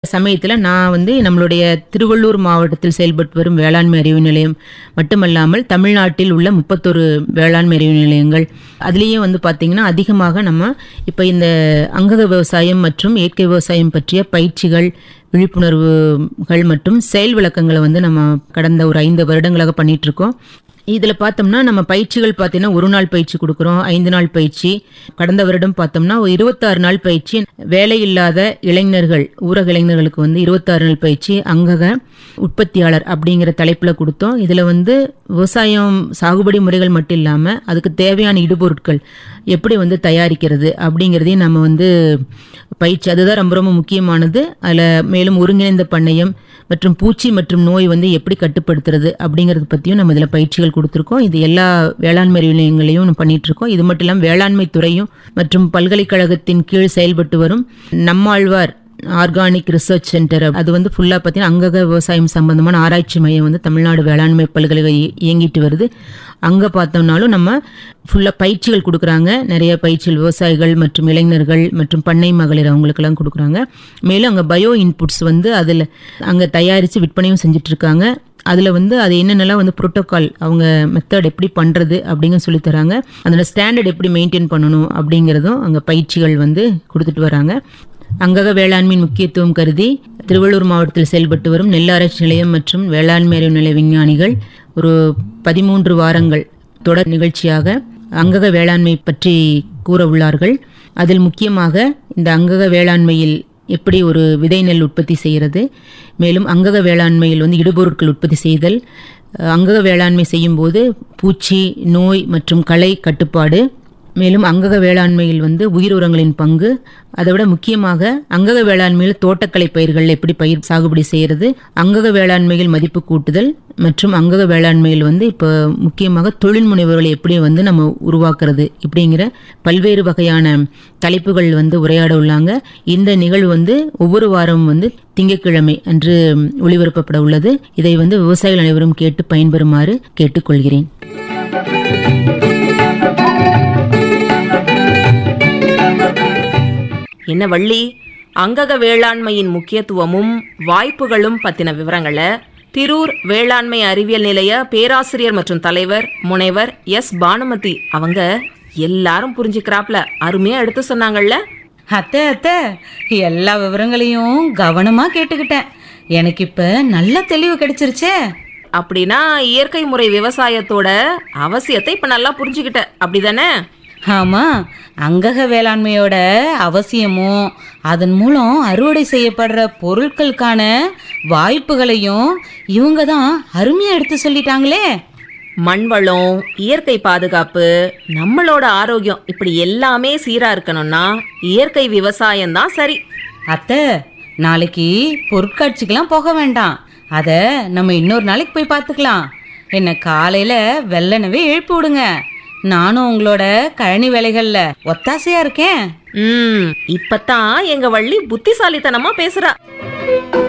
சமயத்துல நான் வந்து நம்மளுடைய திருவள்ளூர் மாவட்டத்தில் செயல்பட்டு வரும் வேளாண்மை அறிவு நிலையம் மட்டுமல்லாமல் தமிழ்நாட்டில் உள்ள முப்பத்தொரு வேளாண்மை அறிவு நிலையங்கள் அதுலேயும் வந்து பார்த்தீங்கன்னா அதிகமாக நம்ம இப்போ இந்த அங்கக விவசாயம் மற்றும் இயற்கை விவசாயம் பற்றிய பயிற்சிகள் விழிப்புணர்வுகள் மற்றும் செயல் விளக்கங்களை வந்து நம்ம கடந்த ஒரு ஐந்து வருடங்களாக பண்ணிட்டு இருக்கோம் இதில் பார்த்தோம்னா நம்ம பயிற்சிகள் பார்த்தீங்கன்னா ஒரு நாள் பயிற்சி கொடுக்குறோம் ஐந்து நாள் பயிற்சி கடந்த வருடம் பார்த்தோம்னா ஒரு இருபத்தாறு நாள் பயிற்சி வேலை இல்லாத இளைஞர்கள் ஊரக இளைஞர்களுக்கு வந்து இருபத்தாறு நாள் பயிற்சி அங்கக உற்பத்தியாளர் அப்படிங்கிற தலைப்பில் கொடுத்தோம் இதில் வந்து விவசாயம் சாகுபடி முறைகள் மட்டும் இல்லாமல் அதுக்கு தேவையான இடுபொருட்கள் எப்படி வந்து தயாரிக்கிறது அப்படிங்கிறதையும் நம்ம வந்து பயிற்சி அதுதான் ரொம்ப ரொம்ப முக்கியமானது அதில் மேலும் ஒருங்கிணைந்த பண்ணையம் மற்றும் பூச்சி மற்றும் நோய் வந்து எப்படி கட்டுப்படுத்துறது அப்படிங்கிறது பற்றியும் நம்ம இதில் பயிற்சிகள் கொடுத்துருக்கோம் இது எல்லா வேளாண்மை அறிவு நிலையங்களையும் நம்ம பண்ணிட்டு இருக்கோம் இது மட்டும் இல்லாமல் வேளாண்மை துறையும் மற்றும் பல்கலைக்கழகத்தின் கீழ் செயல்பட்டு வரும் நம்மாழ்வார் ஆர்கானிக் ரிசர்ச் சென்டர் அது வந்து ஃபுல்லாக பார்த்தீங்கன்னா அங்கக விவசாயம் சம்பந்தமான ஆராய்ச்சி மையம் வந்து தமிழ்நாடு வேளாண்மை பல்கலைக்கழகம் இய- இயங்கிட்டு வருது அங்கே பார்த்தோம்னாலும் நம்ம ஃபுல்லாக பயிற்சிகள் கொடுக்குறாங்க நிறைய பயிற்சிகள் விவசாயிகள் மற்றும் இளைஞர்கள் மற்றும் பண்ணை மகளிர் அவங்களுக்கெல்லாம் கொடுக்குறாங்க மேலும் அங்கே பயோ இன்புட்ஸ் வந்து அதில் அங்கே தயாரித்து விற்பனையும் செஞ்சுட்டு இருக்காங்க அதில் வந்து அது என்னென்னலாம் வந்து புரோட்டோகால் அவங்க மெத்தட் எப்படி பண்ணுறது அப்படிங்க சொல்லித் தராங்க அதோட ஸ்டாண்டர்ட் எப்படி மெயின்டைன் பண்ணணும் அப்படிங்கிறதும் அங்கே பயிற்சிகள் வந்து கொடுத்துட்டு வராங்க அங்கக வேளாண்மையின் முக்கியத்துவம் கருதி திருவள்ளூர் மாவட்டத்தில் செயல்பட்டு வரும் நெல் ஆராய்ச்சி நிலையம் மற்றும் வேளாண்மை அறிவு நிலைய விஞ்ஞானிகள் ஒரு பதிமூன்று வாரங்கள் தொடர் நிகழ்ச்சியாக அங்கக வேளாண்மை பற்றி கூற உள்ளார்கள் அதில் முக்கியமாக இந்த அங்கக வேளாண்மையில் எப்படி ஒரு விதை நெல் உற்பத்தி செய்கிறது மேலும் அங்கக வேளாண்மையில் வந்து இடுபொருட்கள் உற்பத்தி செய்தல் அஹ் அங்கக வேளாண்மை செய்யும்போது பூச்சி நோய் மற்றும் களை கட்டுப்பாடு மேலும் அங்கக வேளாண்மையில் வந்து உயிர் உரங்களின் பங்கு அதை விட முக்கியமாக அங்கக வேளாண்மையில் தோட்டக்கலை பயிர்கள் எப்படி பயிர் சாகுபடி செய்கிறது அங்கக வேளாண்மையில் மதிப்பு கூட்டுதல் மற்றும் அங்கக வேளாண்மையில் வந்து இப்போ முக்கியமாக தொழில் முனைவர்களை எப்படி வந்து நம்ம உருவாக்குறது இப்படிங்கிற பல்வேறு வகையான தலைப்புகள் வந்து உரையாட உள்ளாங்க இந்த நிகழ்வு வந்து ஒவ்வொரு வாரமும் வந்து திங்கட்கிழமை அன்று ஒளிபரப்பப்பட உள்ளது இதை வந்து விவசாயிகள் அனைவரும் கேட்டு பயன்பெறுமாறு கேட்டுக்கொள்கிறேன் என்ன வள்ளி அங்கக வேளாண்மையின் முக்கியத்துவமும் வாய்ப்புகளும் பத்தின விவரங்களை திரூர் வேளாண்மை அறிவியல் நிலைய பேராசிரியர் மற்றும் தலைவர் முனைவர் எஸ் பானுமதி அவங்க எல்லாரும் புரிஞ்சுக்கிறாப்ல அருமையா எடுத்து சொன்னாங்கல்ல அத்தை அத்தை எல்லா விவரங்களையும் கவனமா கேட்டுக்கிட்டேன் எனக்கு இப்ப நல்ல தெளிவு கிடைச்சிருச்சே அப்படின்னா இயற்கை முறை விவசாயத்தோட அவசியத்தை இப்ப நல்லா புரிஞ்சுக்கிட்ட அப்படிதானே ஆமா அங்கக வேளாண்மையோட அவசியமும் அதன் மூலம் அறுவடை செய்யப்படுற பொருட்களுக்கான வாய்ப்புகளையும் இவங்க தான் அருமையா எடுத்து சொல்லிட்டாங்களே மண் வளம் இயற்கை பாதுகாப்பு நம்மளோட ஆரோக்கியம் இப்படி எல்லாமே சீரா இருக்கணும்னா இயற்கை விவசாயம் தான் சரி அத்தை நாளைக்கு பொருட்காட்சிக்கெல்லாம் போக வேண்டாம் அத நம்ம இன்னொரு நாளைக்கு போய் பார்த்துக்கலாம் என்ன காலையில வெள்ளனவே எழுப்பி விடுங்க நானும் உங்களோட கழனி வேலைகள்ல ஒத்தாசையா இருக்கேன் ம் இப்பதான் எங்க வள்ளி புத்திசாலித்தனமா பேசுறா